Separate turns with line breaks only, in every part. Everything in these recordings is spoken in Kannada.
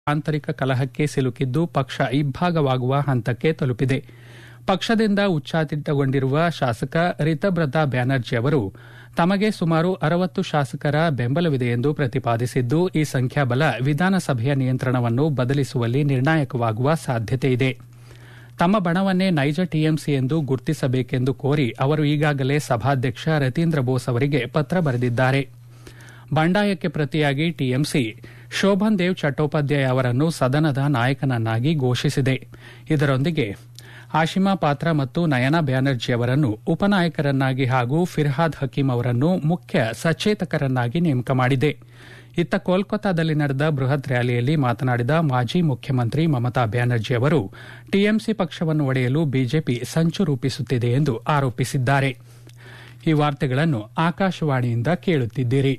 ಆಂತರಿಕ ಕಲಹಕ್ಕೆ ಸಿಲುಕಿದ್ದು ಪಕ್ಷ ಇಬ್ಬಾಗವಾಗುವ ಹಂತಕ್ಕೆ ತಲುಪಿದೆ ಪಕ್ಷದಿಂದ ಉಚ್ಚಾಟಿತಗೊಂಡಿರುವ ಶಾಸಕ ರಿತಬ್ರತಾ ಬ್ಯಾನರ್ಜಿ ಅವರು ತಮಗೆ ಸುಮಾರು ಅರವತ್ತು ಶಾಸಕರ ಬೆಂಬಲವಿದೆ ಎಂದು ಪ್ರತಿಪಾದಿಸಿದ್ದು ಈ ಸಂಖ್ಯಾಬಲ ವಿಧಾನಸಭೆಯ ನಿಯಂತ್ರಣವನ್ನು ಬದಲಿಸುವಲ್ಲಿ ನಿರ್ಣಾಯಕವಾಗುವ ಸಾಧ್ಯತೆಯಿದೆ ತಮ್ಮ ಬಣವನ್ನೇ ನೈಜ ಟಿಎಂಸಿ ಎಂದು ಗುರುತಿಸಬೇಕೆಂದು ಕೋರಿ ಅವರು ಈಗಾಗಲೇ ಸಭಾಧ್ಯಕ್ಷ ರತೀಂದ್ರ ಬೋಸ್ ಅವರಿಗೆ ಪತ್ರ ಬರೆದಿದ್ದಾರೆ ಬಂಡಾಯಕ್ಕೆ ಪ್ರತಿಯಾಗಿ ಟಿಎಂಸಿ ಶೋಭನ್ ದೇವ್ ಚಟ್ಟೋಪಾಧ್ಯಾಯ ಅವರನ್ನು ಸದನದ ನಾಯಕನನ್ನಾಗಿ ಘೋಷಿಸಿದೆ ಇದರೊಂದಿಗೆ ಆಶಿಮಾ ಪಾತ್ರ ಮತ್ತು ನಯನಾ ಬ್ಯಾನರ್ಜಿ ಅವರನ್ನು ಉಪನಾಯಕರನ್ನಾಗಿ ಹಾಗೂ ಫಿರ್ಹಾದ್ ಹಕೀಂ ಅವರನ್ನು ಮುಖ್ಯ ಸಚೇತಕರನ್ನಾಗಿ ನೇಮಕ ಮಾಡಿದೆ ಇತ್ತ ಕೋಲ್ಕತ್ತಾದಲ್ಲಿ ನಡೆದ ಬೃಹತ್ ರ್ಯಾಲಿಯಲ್ಲಿ ಮಾತನಾಡಿದ ಮಾಜಿ ಮುಖ್ಯಮಂತ್ರಿ ಮಮತಾ ಬ್ಯಾನರ್ಜಿ ಅವರು ಟಿಎಂಸಿ ಪಕ್ಷವನ್ನು ಒಡೆಯಲು ಬಿಜೆಪಿ ಸಂಚು ರೂಪಿಸುತ್ತಿದೆ ಎಂದು ಆರೋಪಿಸಿದ್ದಾರೆ ಈ ವಾರ್ತೆಗಳನ್ನು ಆಕಾಶವಾಣಿಯಿಂದ ಕೇಳುತ್ತಿದ್ದೀರಿ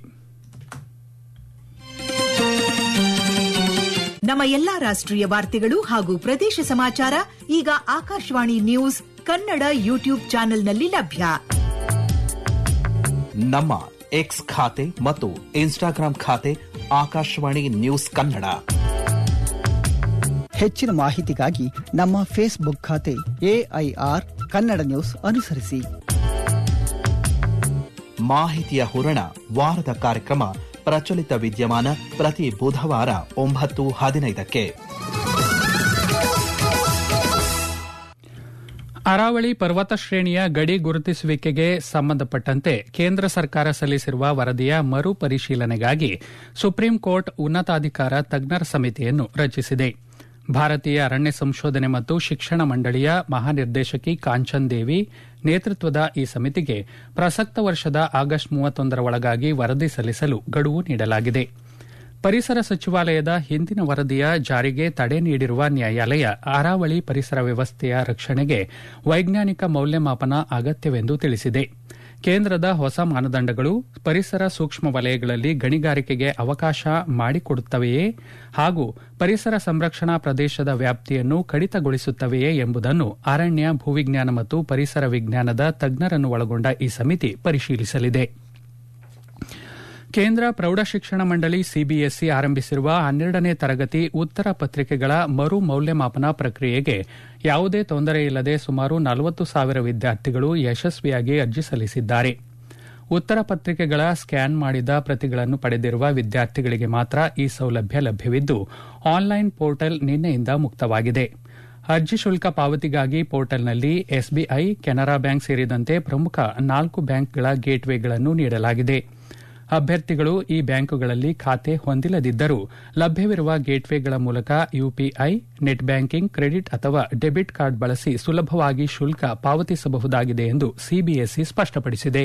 ನಮ್ಮ ಎಲ್ಲಾ ರಾಷ್ಟ್ರೀಯ ವಾರ್ತೆಗಳು ಹಾಗೂ ಪ್ರದೇಶ ಸಮಾಚಾರ ಈಗ ಆಕಾಶವಾಣಿ ನ್ಯೂಸ್ ಕನ್ನಡ ಯೂಟ್ಯೂಬ್ ಚಾನೆಲ್ನಲ್ಲಿ ಲಭ್ಯ
ನಮ್ಮ ಎಕ್ಸ್ ಖಾತೆ ಮತ್ತು ಇನ್ಸ್ಟಾಗ್ರಾಂ ಖಾತೆ ಆಕಾಶವಾಣಿ ನ್ಯೂಸ್ ಕನ್ನಡ
ಹೆಚ್ಚಿನ ಮಾಹಿತಿಗಾಗಿ ನಮ್ಮ ಫೇಸ್ಬುಕ್ ಖಾತೆ ಎಐಆರ್ ಕನ್ನಡ ನ್ಯೂಸ್ ಅನುಸರಿಸಿ
ಮಾಹಿತಿಯ ಹೂರಣ ವಾರದ ಕಾರ್ಯಕ್ರಮ ಪ್ರಚಲಿತ ವಿದ್ಯಮಾನ ಪ್ರತಿ ಬುಧವಾರ ಒಂಬತ್ತು ಹದಿನೈದಕ್ಕೆ
ಅರಾವಳಿ ಪರ್ವತ ಶ್ರೇಣಿಯ ಗಡಿ ಗುರುತಿಸುವಿಕೆಗೆ ಸಂಬಂಧಪಟ್ಟಂತೆ ಕೇಂದ್ರ ಸರ್ಕಾರ ಸಲ್ಲಿಸಿರುವ ವರದಿಯ ಮರು ಪರಿಶೀಲನೆಗಾಗಿ ಸುಪ್ರೀಂ ಕೋರ್ಟ್ ಉನ್ನತಾಧಿಕಾರ ತಜ್ಞರ ಸಮಿತಿಯನ್ನು ರಚಿಸಿದೆ ಭಾರತೀಯ ಅರಣ್ಯ ಸಂಶೋಧನೆ ಮತ್ತು ಶಿಕ್ಷಣ ಮಂಡಳಿಯ ಮಹಾನಿರ್ದೇಶಕಿ ಕಾಂಚನ್ ದೇವಿ ನೇತೃತ್ವದ ಈ ಸಮಿತಿಗೆ ಪ್ರಸಕ್ತ ವರ್ಷದ ಆಗಸ್ಟ್ ಮೂವತ್ತೊಂದರ ಒಳಗಾಗಿ ವರದಿ ಸಲ್ಲಿಸಲು ಗಡುವು ನೀಡಲಾಗಿದೆ ಪರಿಸರ ಸಚಿವಾಲಯದ ಹಿಂದಿನ ವರದಿಯ ಜಾರಿಗೆ ತಡೆ ನೀಡಿರುವ ನ್ಯಾಯಾಲಯ ಅರಾವಳಿ ಪರಿಸರ ವ್ಯವಸ್ಥೆಯ ರಕ್ಷಣೆಗೆ ವೈಜ್ಞಾನಿಕ ಮೌಲ್ಯಮಾಪನ ಅಗತ್ಯವೆಂದು ತಿಳಿಸಿದೆ ಕೇಂದ್ರದ ಹೊಸ ಮಾನದಂಡಗಳು ಪರಿಸರ ಸೂಕ್ಷ್ಮ ವಲಯಗಳಲ್ಲಿ ಗಣಿಗಾರಿಕೆಗೆ ಅವಕಾಶ ಮಾಡಿಕೊಡುತ್ತವೆಯೇ ಹಾಗೂ ಪರಿಸರ ಸಂರಕ್ಷಣಾ ಪ್ರದೇಶದ ವ್ಯಾಪ್ತಿಯನ್ನು ಕಡಿತಗೊಳಿಸುತ್ತವೆಯೇ ಎಂಬುದನ್ನು ಅರಣ್ಯ ಭೂವಿಜ್ಞಾನ ಮತ್ತು ಪರಿಸರ ವಿಜ್ಞಾನದ ತಜ್ಞರನ್ನು ಒಳಗೊಂಡ ಈ ಸಮಿತಿ ಪರಿಶೀಲಿಸಲಿದೆ ಕೇಂದ್ರ ಪ್ರೌಢಶಿಕ್ಷಣ ಮಂಡಳಿ ಸಿಬಿಎಸ್ಇ ಆರಂಭಿಸಿರುವ ಹನ್ನೆರಡನೇ ತರಗತಿ ಉತ್ತರ ಪತ್ರಿಕೆಗಳ ಮರು ಮೌಲ್ಯಮಾಪನ ಪ್ರಕ್ರಿಯೆಗೆ ಯಾವುದೇ ತೊಂದರೆಯಿಲ್ಲದೆ ಸುಮಾರು ನಲವತ್ತು ಸಾವಿರ ವಿದ್ಯಾರ್ಥಿಗಳು ಯಶಸ್ವಿಯಾಗಿ ಅರ್ಜಿ ಸಲ್ಲಿಸಿದ್ದಾರೆ ಉತ್ತರ ಪತ್ರಿಕೆಗಳ ಸ್ಕ್ಯಾನ್ ಮಾಡಿದ ಪ್ರತಿಗಳನ್ನು ಪಡೆದಿರುವ ವಿದ್ಯಾರ್ಥಿಗಳಿಗೆ ಮಾತ್ರ ಈ ಸೌಲಭ್ಯ ಲಭ್ಯವಿದ್ದು ಆನ್ಲೈನ್ ಪೋರ್ಟಲ್ ನಿನ್ನೆಯಿಂದ ಮುಕ್ತವಾಗಿದೆ ಅರ್ಜಿ ಶುಲ್ಕ ಪಾವತಿಗಾಗಿ ಪೋರ್ಟಲ್ನಲ್ಲಿ ಎಸ್ಬಿಐ ಕೆನರಾ ಬ್ಯಾಂಕ್ ಸೇರಿದಂತೆ ಪ್ರಮುಖ ನಾಲ್ಕು ಬ್ಯಾಂಕ್ಗಳ ಗೇಟ್ವೇಗಳನ್ನು ನೀಡಲಾಗಿದೆ ಅಭ್ಯರ್ಥಿಗಳು ಈ ಬ್ಯಾಂಕುಗಳಲ್ಲಿ ಖಾತೆ ಹೊಂದಿಲ್ಲದಿದ್ದರೂ ಲಭ್ಯವಿರುವ ಗೇಟ್ವೇಗಳ ಮೂಲಕ ಯುಪಿಐ ನೆಟ್ ಬ್ಯಾಂಕಿಂಗ್ ಕ್ರೆಡಿಟ್ ಅಥವಾ ಡೆಬಿಟ್ ಕಾರ್ಡ್ ಬಳಸಿ ಸುಲಭವಾಗಿ ಶುಲ್ಕ ಪಾವತಿಸಬಹುದಾಗಿದೆ ಎಂದು ಸಿಬಿಎಸ್ಇ ಸ್ಪಷ್ಟಪಡಿಸಿದೆ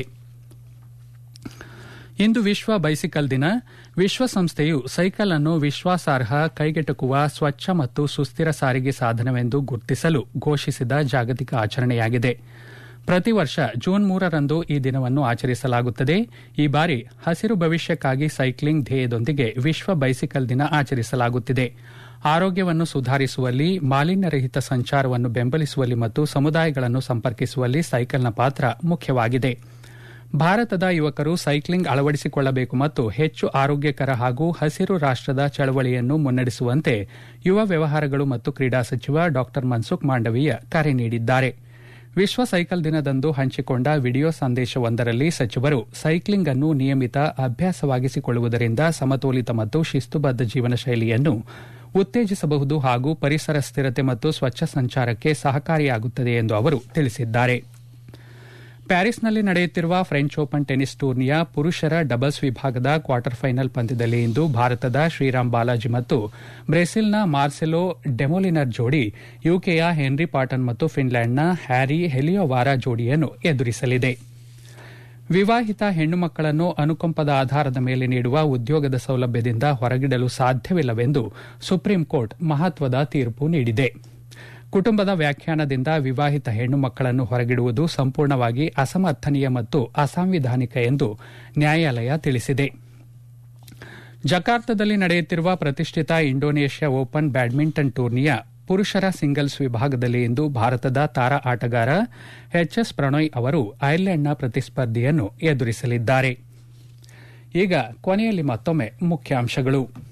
ಇಂದು ವಿಶ್ವ ಬೈಸಿಕಲ್ ದಿನ ವಿಶ್ವಸಂಸ್ಥೆಯು ಸೈಕಲ್ ಅನ್ನು ವಿಶ್ವಾಸಾರ್ಹ ಕೈಗೆಟುಕುವ ಸ್ವಚ್ಛ ಮತ್ತು ಸುಸ್ಥಿರ ಸಾರಿಗೆ ಸಾಧನವೆಂದು ಗುರುತಿಸಲು ಘೋಷಿಸಿದ ಜಾಗತಿಕ ಆಚರಣೆಯಾಗಿದೆ ಪ್ರತಿ ವರ್ಷ ಜೂನ್ ಮೂರರಂದು ಈ ದಿನವನ್ನು ಆಚರಿಸಲಾಗುತ್ತದೆ ಈ ಬಾರಿ ಹಸಿರು ಭವಿಷ್ಯಕ್ಕಾಗಿ ಸೈಕ್ಲಿಂಗ್ ಧ್ಯೇಯದೊಂದಿಗೆ ವಿಶ್ವ ಬೈಸಿಕಲ್ ದಿನ ಆಚರಿಸಲಾಗುತ್ತಿದೆ ಆರೋಗ್ಯವನ್ನು ಸುಧಾರಿಸುವಲ್ಲಿ ಮಾಲಿನ್ಯರಹಿತ ಸಂಚಾರವನ್ನು ಬೆಂಬಲಿಸುವಲ್ಲಿ ಮತ್ತು ಸಮುದಾಯಗಳನ್ನು ಸಂಪರ್ಕಿಸುವಲ್ಲಿ ಸೈಕಲ್ನ ಪಾತ್ರ ಮುಖ್ಯವಾಗಿದೆ ಭಾರತದ ಯುವಕರು ಸೈಕ್ಲಿಂಗ್ ಅಳವಡಿಸಿಕೊಳ್ಳಬೇಕು ಮತ್ತು ಹೆಚ್ಚು ಆರೋಗ್ಯಕರ ಹಾಗೂ ಹಸಿರು ರಾಷ್ಟದ ಚಳವಳಿಯನ್ನು ಮುನ್ನಡೆಸುವಂತೆ ಯುವ ವ್ಯವಹಾರಗಳು ಮತ್ತು ಕ್ರೀಡಾ ಸಚಿವ ಡಾ ಮನ್ಸುಖ್ ಮಾಂಡವೀಯ ಕರೆ ನೀಡಿದ್ದಾರೆ ವಿಶ್ವ ಸೈಕಲ್ ದಿನದಂದು ಹಂಚಿಕೊಂಡ ವಿಡಿಯೋ ಸಂದೇಶವೊಂದರಲ್ಲಿ ಸಚಿವರು ಸೈಕ್ಲಿಂಗ್ ಅನ್ನು ನಿಯಮಿತ ಅಭ್ಯಾಸವಾಗಿಸಿಕೊಳ್ಳುವುದರಿಂದ ಸಮತೋಲಿತ ಮತ್ತು ಶಿಸ್ತುಬದ್ದ ಜೀವನ ಶೈಲಿಯನ್ನು ಉತ್ತೇಜಿಸಬಹುದು ಹಾಗೂ ಪರಿಸರ ಸ್ಥಿರತೆ ಮತ್ತು ಸ್ವಚ್ಛ ಸಂಚಾರಕ್ಕೆ ಸಹಕಾರಿಯಾಗುತ್ತದೆ ಎಂದು ಅವರು ತಿಳಿಸಿದ್ದಾರೆ ಪ್ಯಾರಿಸ್ನಲ್ಲಿ ನಡೆಯುತ್ತಿರುವ ಫ್ರೆಂಚ್ ಓಪನ್ ಟೆನಿಸ್ ಟೂರ್ನಿಯ ಪುರುಷರ ಡಬಲ್ಸ್ ವಿಭಾಗದ ಕ್ವಾರ್ಟರ್ ಫೈನಲ್ ಪಂದ್ಯದಲ್ಲಿ ಇಂದು ಭಾರತದ ಶ್ರೀರಾಮ್ ಬಾಲಾಜಿ ಮತ್ತು ಬ್ರೆಸಿಲ್ನ ಮಾರ್ಸೆಲೋ ಡೆಮೊಲಿನರ್ ಜೋಡಿ ಯುಕೆಯ ಹೆನ್ರಿ ಪಾಟನ್ ಮತ್ತು ಫಿನ್ಲ್ಯಾಂಡ್ನ ಹ್ಯಾರಿ ಹೆಲಿಯೋವಾರ ಜೋಡಿಯನ್ನು ಎದುರಿಸಲಿದೆ ವಿವಾಹಿತ ಹೆಣ್ಣು ಮಕ್ಕಳನ್ನು ಅನುಕಂಪದ ಆಧಾರದ ಮೇಲೆ ನೀಡುವ ಉದ್ಯೋಗದ ಸೌಲಭ್ಯದಿಂದ ಹೊರಗಿಡಲು ಸಾಧ್ಯವಿಲ್ಲವೆಂದು ಸುಪ್ರೀಂ ಕೋರ್ಟ್ ಮಹತ್ವದ ತೀರ್ಪು ನೀಡಿದೆ ಕುಟುಂಬದ ವ್ಯಾಖ್ಯಾನದಿಂದ ವಿವಾಹಿತ ಹೆಣ್ಣು ಮಕ್ಕಳನ್ನು ಹೊರಗಿಡುವುದು ಸಂಪೂರ್ಣವಾಗಿ ಅಸಮರ್ಥನೀಯ ಮತ್ತು ಅಸಾಂವಿಧಾನಿಕ ಎಂದು ನ್ಯಾಯಾಲಯ ತಿಳಿಸಿದೆ ಜಕಾರ್ತದಲ್ಲಿ ನಡೆಯುತ್ತಿರುವ ಪ್ರತಿಷ್ಠಿತ ಇಂಡೋನೇಷ್ಯಾ ಓಪನ್ ಬ್ಯಾಡ್ಮಿಂಟನ್ ಟೂರ್ನಿಯ ಪುರುಷರ ಸಿಂಗಲ್ಸ್ ವಿಭಾಗದಲ್ಲಿ ಇಂದು ಭಾರತದ ತಾರಾ ಆಟಗಾರ ಎಚ್ಎಸ್ ಪ್ರಣಯ್ ಅವರು ಐರ್ಲೆಂಡ್ನ ಪ್ರತಿಸ್ಪರ್ಧಿಯನ್ನು ಎದುರಿಸಲಿದ್ದಾರೆ ಈಗ ಕೊನೆಯಲ್ಲಿ ಮತ್ತೊಮ್ಮೆ ಮುಖ್ಯಾಂಶಗಳು